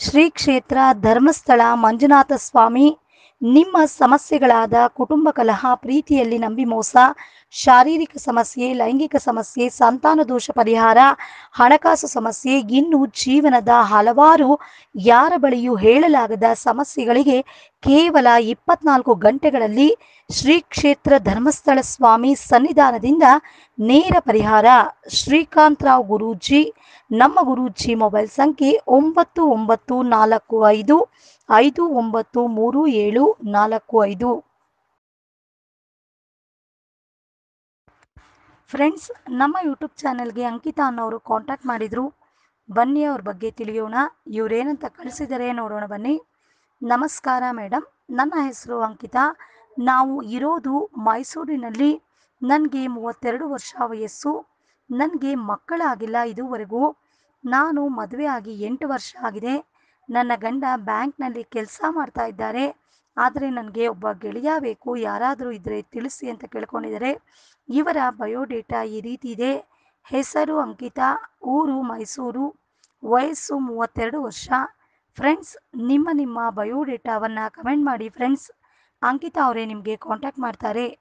ಶ್ರೀ ಕ್ಷೇತ್ರ ಧರ್ಮಸ್ಥಳ ಮಂಜುನಾಥ ಸ್ವಾಮಿ ನಿಮ್ಮ ಸಮಸ್ಯೆಗಳಾದ ಕುಟುಂಬ ಕಲಹ ಪ್ರೀತಿಯಲ್ಲಿ ನಂಬಿ ಮೋಸ ಶಾರೀರಿಕ ಸಮಸ್ಯೆ ಲೈಂಗಿಕ ಸಮಸ್ಯೆ ಸಂತಾನ ದೋಷ ಪರಿಹಾರ ಹಣಕಾಸು ಸಮಸ್ಯೆ ಇನ್ನು ಜೀವನದ ಹಲವಾರು ಯಾರ ಬಳಿಯೂ ಹೇಳಲಾಗದ ಸಮಸ್ಯೆಗಳಿಗೆ ಕೇವಲ ಇಪ್ಪತ್ನಾಲ್ಕು ಗಂಟೆಗಳಲ್ಲಿ ಶ್ರೀ ಕ್ಷೇತ್ರ ಧರ್ಮಸ್ಥಳ ಸ್ವಾಮಿ ಸನ್ನಿಧಾನದಿಂದ ನೇರ ಪರಿಹಾರ ಶ್ರೀಕಾಂತ್ ರಾವ್ ಗುರೂಜಿ ನಮ್ಮ ಗುರೂಜಿ ಮೊಬೈಲ್ ಸಂಖ್ಯೆ ಒಂಬತ್ತು ಒಂಬತ್ತು ನಾಲ್ಕು ಐದು ಐದು ಒಂಬತ್ತು ಮೂರು ಏಳು ನಾಲ್ಕು ಐದು ಫ್ರೆಂಡ್ಸ್ ನಮ್ಮ ಯೂಟ್ಯೂಬ್ ಚಾನೆಲ್ಗೆ ಅಂಕಿತಾ ಅನ್ನೋರು ಕಾಂಟ್ಯಾಕ್ಟ್ ಮಾಡಿದ್ರು ಬನ್ನಿ ಅವ್ರ ಬಗ್ಗೆ ತಿಳಿಯೋಣ ಇವ್ರೇನಂತ ಕಳಿಸಿದರೆ ನೋಡೋಣ ಬನ್ನಿ ನಮಸ್ಕಾರ ಮೇಡಮ್ ನನ್ನ ಹೆಸರು ಅಂಕಿತಾ ನಾವು ಇರೋದು ಮೈಸೂರಿನಲ್ಲಿ ನನಗೆ ಮೂವತ್ತೆರಡು ವರ್ಷ ವಯಸ್ಸು ನನಗೆ ಮಕ್ಕಳಾಗಿಲ್ಲ ಇದುವರೆಗೂ ನಾನು ಮದುವೆ ಆಗಿ ಎಂಟು ವರ್ಷ ಆಗಿದೆ ನನ್ನ ಗಂಡ ಬ್ಯಾಂಕ್ನಲ್ಲಿ ಕೆಲಸ ಮಾಡ್ತಾ ಇದ್ದಾರೆ ಆದರೆ ನನಗೆ ಒಬ್ಬ ಗೆಳೆಯ ಬೇಕು ಯಾರಾದರೂ ಇದ್ದರೆ ತಿಳಿಸಿ ಅಂತ ಕೇಳ್ಕೊಂಡಿದ್ದಾರೆ ಇವರ ಬಯೋಡೇಟಾ ಈ ರೀತಿ ಇದೆ ಹೆಸರು ಅಂಕಿತಾ ಊರು ಮೈಸೂರು ವಯಸ್ಸು ಮೂವತ್ತೆರಡು ವರ್ಷ ಫ್ರೆಂಡ್ಸ್ ನಿಮ್ಮ ನಿಮ್ಮ ಬಯೋಡೇಟಾವನ್ನು ಕಮೆಂಟ್ ಮಾಡಿ ಫ್ರೆಂಡ್ಸ್ ಅಂಕಿತಾ ಅವರೇ ನಿಮಗೆ ಕಾಂಟ್ಯಾಕ್ಟ್ ಮಾಡ್ತಾರೆ